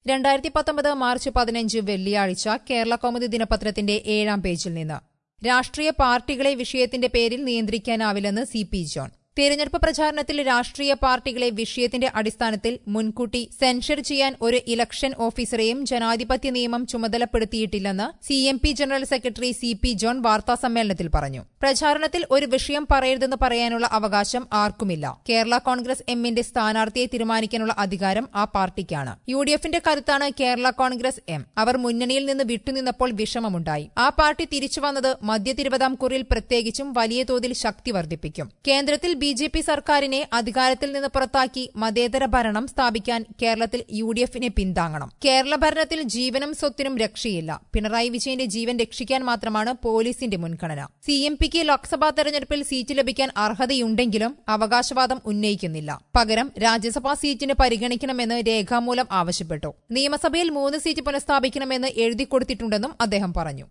രണ്ടായിരത്തി പത്തൊമ്പത് മാർച്ച് പതിനഞ്ച് വെള്ളിയാഴ്ച കേരള കൗമുദി ദിനപത്രത്തിന്റെ ഏഴാം പേജിൽ നിന്ന് രാഷ്ട്രീയ പാർട്ടികളെ വിഷയത്തിന്റെ പേരിൽ നിയന്ത്രിക്കാനാവില്ലെന്ന് സി പി ജോൺ തെരഞ്ഞെടുപ്പ് പ്രചാരണത്തിൽ രാഷ്ട്രീയ പാർട്ടികളെ വിഷയത്തിന്റെ അടിസ്ഥാനത്തിൽ മുൻകൂട്ടി സെൻഷർ ചെയ്യാൻ ഒരു ഇലക്ഷൻ ഓഫീസറെയും ജനാധിപത്യ നിയമം ചുമതലപ്പെടുത്തിയിട്ടില്ലെന്ന് C M P general secretary C P John വാർത്താസമ്മേളനത്തിൽ പറഞ്ഞു പ്രചാരണത്തിൽ ഒരു വിഷയം പറയരുതെന്ന് പറയാനുള്ള അവകാശം ആർക്കുമില്ല കേരള കോൺഗ്രസ് എമ്മിന്റെ സ്ഥാനാർത്ഥിയെ തീരുമാനിക്കാനുള്ള അധികാരം ആ പാർട്ടിക്കാണ് യു ഡി എഫിന്റെ കരുത്താണ് കേരള കോൺഗ്രസ് എം അവർ മുന്നണിയിൽ നിന്ന് വിട്ടുനിന്നപ്പോൾ വിഷമമുണ്ടായി ആ പാർട്ടി തിരിച്ചുവന്നത് മധ്യ തിരുവിതാംകൂറിൽ പ്രത്യേകിച്ചും വലിയ തോതിൽ ശക്തി വർദ്ധിപ്പിക്കും കേന്ദ്രത്തിൽ ബി ജെ പി സർക്കാരിനെ അധികാരത്തിൽ നിന്ന് പുറത്താക്കി മതേതര ഭരണം സ്ഥാപിക്കാൻ കേരളത്തിൽ യു ഡി എഫിനെ പിന്താങ്ങണം കേരള ഭരണത്തിൽ ജീവനും സ്വത്തിനും രക്ഷയില്ല പിണറായി വിജയന്റെ ജീവൻ രക്ഷിക്കാൻ മാത്രമാണ് പോലീസിന്റെ മുൻഗണന സി എം പിക്ക് ലോക്സഭാ തെരഞ്ഞെടുപ്പിൽ സീറ്റ് ലഭിക്കാൻ അർഹതയുണ്ടെങ്കിലും അവകാശവാദം ഉന്നയിക്കുന്നില്ല പകരം രാജ്യസഭാ സീറ്റിന് പരിഗണിക്കണമെന്ന് രേഖാമൂലം ആവശ്യപ്പെട്ടു നിയമസഭയിൽ മൂന്ന് സീറ്റ് പുനഃസ്ഥാപിക്കണമെന്ന് എഴുതിക്കൊടുത്തിട്ടുണ്ടെന്നും അദ്ദേഹം പറഞ്ഞു